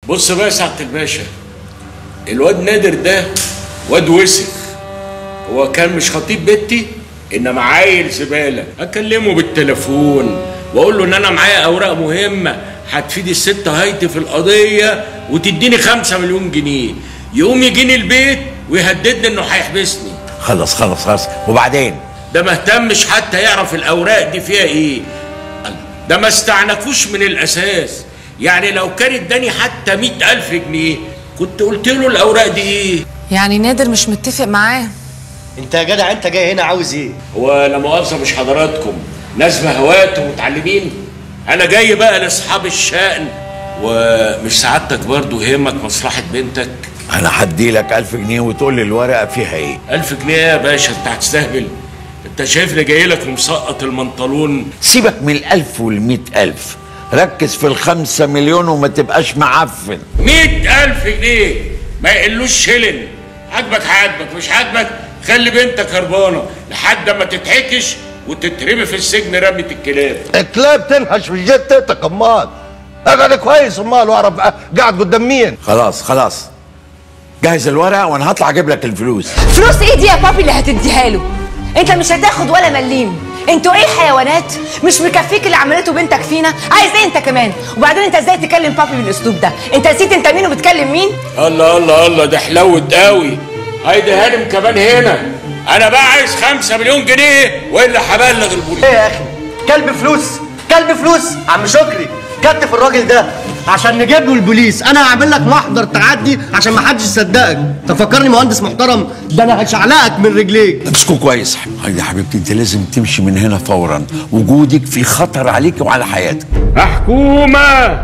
بص بقى يا سعاده الباشا الواد نادر ده واد وسخ هو كان مش خطيب بنتي انما عيل زباله اكلمه بالتليفون واقول له ان انا معايا اوراق مهمه هتفيد الست هايتي في القضيه وتديني خمسة مليون جنيه يقوم يجيني البيت ويهددني انه هيحبسني خلص خلص خلص وبعدين ده ما اهتمش حتى يعرف الاوراق دي فيها ايه ده ما استعنفوش من الاساس يعني لو كان اداني حتى مئة ألف جنيه كنت قلت له الأوراق دي إيه يعني نادر مش متفق معاه انت يا جدع انت جاي هنا عاوز ايه هو لا مؤاخذة مش حضراتكم ناس بهوات ومتعلمين أنا جاي بقى لأصحاب الشأن ومش سعادتك برضو يهمك مصلحة بنتك انا هدي لك 1000 جنيه وتقول لي الورقه فيها ايه ألف جنيه يا باشا أنت هتستهبل أنت شايفني جاي لك ومسقط المنطلون سيبك من الألف والمئة ألف ركز في الخمسة مليون وما تبقاش معفن مئة ألف جنيه ما يقلوش شلن عاجبك عاجبك مش عاجبك خلي بنتك هربانة لحد ما تتحكش وتترمي في السجن رمية الكلاب الكلاب تنهش في الجيت تيتك امال اقعد كويس امال واعرف قاعد قدام مين خلاص خلاص جهز الورقة وانا هطلع اجيب لك الفلوس فلوس ايه دي يا بابي اللي هتديها له انت مش هتاخد ولا مليم انتوا ايه حيوانات مش مكفيك اللي عملته بنتك فينا عايز ايه انت كمان وبعدين انت ازاي تكلم بابي بالاسلوب ده انت نسيت انت مين وبتكلم مين الله الله الله ده حلوت قوي هيدي هانم كمان هنا انا بقى عايز خمسة مليون جنيه والا هبلغ البوليس ايه يا اخي كلب فلوس كلب فلوس عم شكري كتف الراجل ده عشان نجيب له البوليس انا هعمل لك محضر تعدي عشان ما حدش يصدقك تفكرني مهندس محترم ده انا هشعلقك من رجليك امسكوا كويس هيدي يا حبيبتي انت لازم تمشي من هنا فورا وجودك في خطر عليك وعلى حياتك حكومة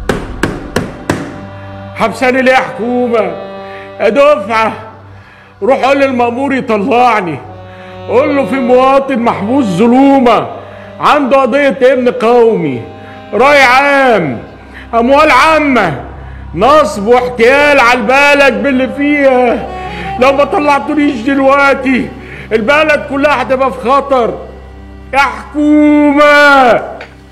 حبساني ليه يا حكومة يا دفعة روح قول للمأمور يطلعني قول له في مواطن محبوس ظلومة عنده قضية ابن قومي رأي عام أموال عامة نصب واحتيال على البلد باللي فيها لو ما طلعتونيش دلوقتي البلد كلها هتبقى في خطر يا حكومة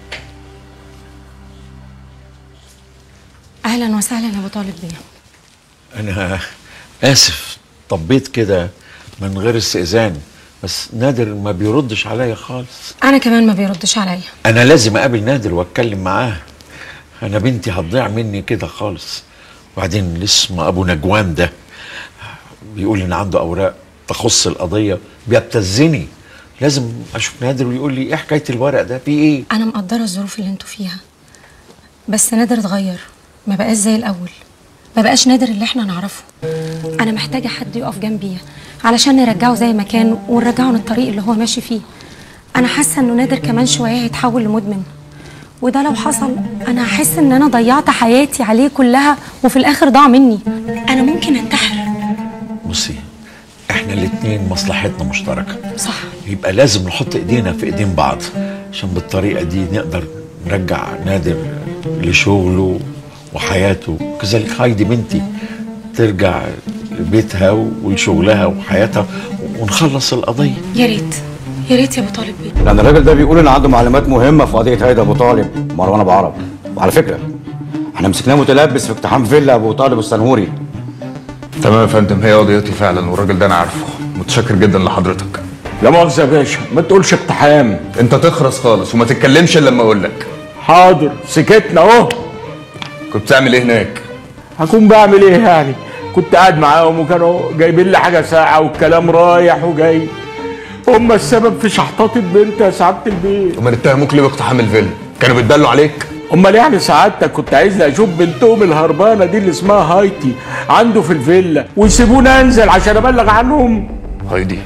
اهلا وسهلا يا ابو طالب بيه انا اسف طبيت كده من غير استئذان بس نادر ما بيردش عليا خالص انا كمان ما بيردش عليا انا لازم اقابل نادر واتكلم معاه انا بنتي هتضيع مني كده خالص وبعدين اللي اسمه ابو نجوان ده بيقول ان عنده اوراق تخص القضيه بيبتزني لازم اشوف نادر ويقول لي ايه حكايه الورق ده في ايه انا مقدره الظروف اللي انتوا فيها بس نادر اتغير ما بقاش زي الاول ما بقاش نادر اللي احنا نعرفه انا محتاجه حد يقف جنبي علشان نرجعه زي ما كان ونرجعه للطريق اللي هو ماشي فيه انا حاسه انه نادر كمان شويه هيتحول لمدمن وده لو حصل انا هحس ان انا ضيعت حياتي عليه كلها وفي الاخر ضاع مني انا ممكن انتحر بصي احنا الاتنين مصلحتنا مشتركه صح يبقى لازم نحط ايدينا في ايدين بعض عشان بالطريقه دي نقدر نرجع نادر لشغله وحياته كذلك هايدي بنتي ترجع لبيتها ولشغلها وحياتها ونخلص القضيه يا ريت يا ريت يا ابو طالب بيه لان الراجل ده بيقول ان عنده معلومات مهمه في قضيه هيدا ابو طالب مروان ابو عرب وعلى فكره احنا مسكناه متلبس في اقتحام فيلا ابو طالب السنهوري تمام يا فندم هي قضيتي فعلا والراجل ده انا عارفه متشكر جدا لحضرتك لا مؤاخذة يا باشا ما تقولش اقتحام انت تخرس خالص وما تتكلمش الا لما اقول لك حاضر سكتنا اهو كنت بتعمل ايه هناك هكون بعمل ايه يعني كنت قاعد معاهم وكانوا جايبين لي حاجه ساعه والكلام رايح وجاي هم السبب في شحطات البنت يا سعاده البيت امال اتهموك ليه باقتحام الفيلا كانوا بيتبلوا عليك امال يعني سعادتك كنت عايزني اشوف بنتهم الهربانه دي اللي اسمها هايتي عنده في الفيلا ويسيبوني انزل عشان ابلغ عنهم هايدي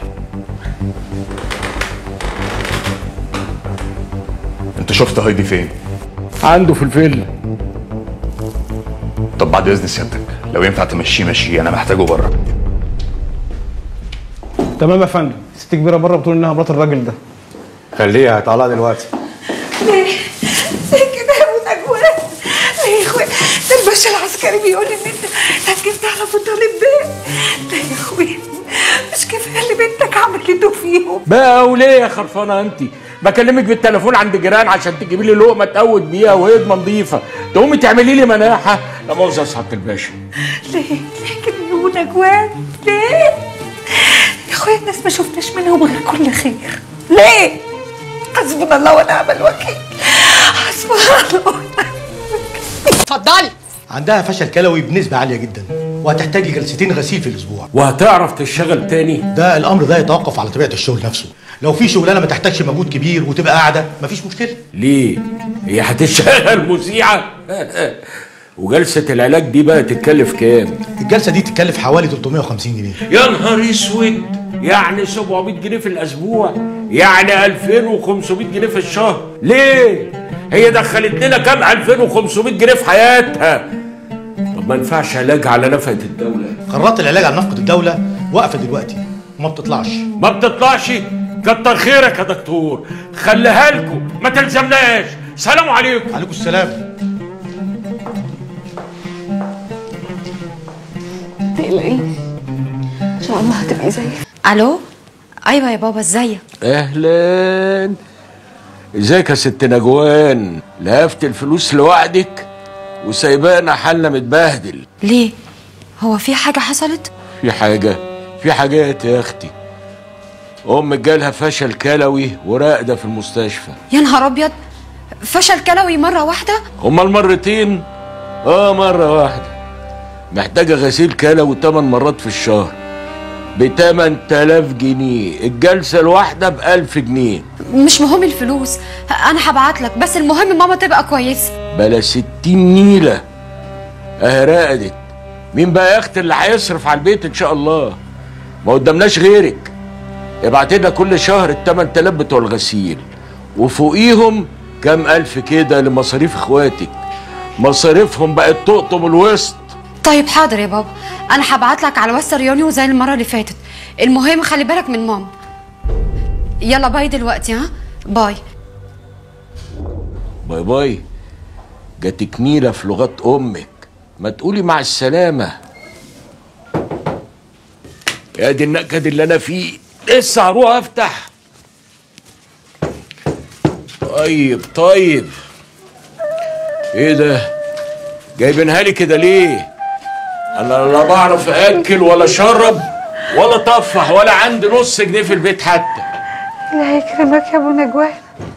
انت شفت هايدي فين عنده في الفيلا طب بعد اذن سيادتك لو ينفع تمشيه مشيه انا محتاجه بره تمام يا فندم ست كبيره بره بتقول انها مرات الراجل ده خليها هيطلع دلوقتي ليه كده يا ابو نجوان ليه يا اخويا ده الباشا العسكري بيقول ان انت ركزت على ابو طالب بيه لا يا اخويا مش كفايه اللي بنتك عملته فيهم بقى وليه يا خرفانه انت بكلمك بالتليفون عند جيران عشان تجيبي لي لقمه تقود بيها وهدمه نظيفه تقومي تعملي لي مناحه لا مؤاخذه يا سعاده الباشا ليه ليه كده يا ابونا جوان ليه يا اخويا الناس ما شفناش منهم غير كل خير ليه حسبنا الله ونعم الوكيل حسبنا الله ونعم اتفضلي عندها فشل كلوي بنسبة عالية جدا وهتحتاج لجلستين غسيل في الأسبوع وهتعرف تشتغل تاني ده الأمر ده يتوقف على طبيعة الشغل نفسه لو في شغلانة ما تحتاجش مجهود كبير وتبقى قاعدة مفيش مشكلة ليه هي هتشتغل مذيعه وجلسه العلاج دي بقى تتكلف كام الجلسة دي تتكلف حوالي 350 جنيه يا نهار اسود يعني 700 جنيه في الاسبوع يعني 2500 جنيه في الشهر ليه هي دخلت لنا كام 2500 جنيه في حياتها طب ما ينفعش علاج على نفقه الدوله قرارات العلاج على نفقة الدولة واقفة دلوقتي وما بتطلعش ما بتطلعش كتر خيرك يا دكتور خليها لكم ما تلزمناش سلام عليكم عليكم السلام تقلقيش ان شاء الله هتبقي زي الو ايوه يا بابا ازيك اهلا ازيك يا ست نجوان لهفت الفلوس لوحدك وسايبانا حالنا متبهدل ليه هو في حاجه حصلت في حاجة في حاجات يا اختي امك جالها فشل كلوي وراقدة في المستشفى يا نهار ابيض فشل كلوي مره واحده هما المرتين اه مرة واحدة محتاجة غسيل كلوي 8 مرات في الشهر ب 8000 جنيه الجلسة الواحدة ب 1000 جنيه مش مهم الفلوس انا هبعت لك بس المهم ماما تبقى كويسه بلا 60 نيلة اه رقدت مين بقى يا اختي اللي هيصرف على البيت ان شاء الله ما قدامناش غيرك ابعت لنا كل شهر ال 8000 بتوع الغسيل وفوقيهم كام الف كده لمصاريف اخواتك مصاريفهم بقت تقطم الوسط طيب حاضر يا بابا انا هبعت لك على واتساب يونيو زي المره اللي فاتت المهم خلي بالك من ماما يلا باي دلوقتي ها باي باي باي جاتك نيلة في لغات امك ما تقولي مع السلامة يا دي النكد اللي انا فيه لسه هروح افتح طيب طيب ايه ده جايبينها لي كده ليه انا لا بعرف اكل ولا اشرب ولا طفح ولا عندي نص جنيه في البيت حتى الله يكرمك يا ابو نجوان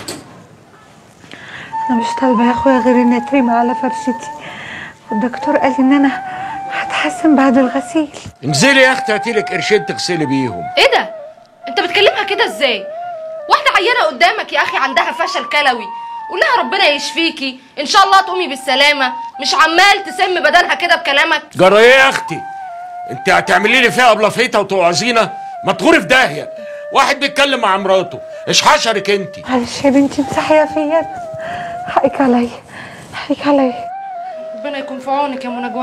انا مش طالبه يا اخويا غير اني اترمي على فرشتي والدكتور قال ان انا هتحسن بعد الغسيل انزلي يا اختي هاتيلك قرشين تغسلي بيهم ايه ده انت بتكلمها كده ازاي واحده عيانه قدامك يا اخي عندها فشل كلوي قول لها ربنا يشفيكي ان شاء الله تقومي بالسلامه مش عمال تسم بدلها كده بكلامك جرى ايه يا اختي انت هتعملي لي فيها بلافيته وتوعظينا ما تغوري في داهيه واحد بيتكلم مع مراته ايش حشرك انت معلش يا بنتي امسحي يا فيا حقك عليا حقك عليا ربنا يكون في عونك يا منى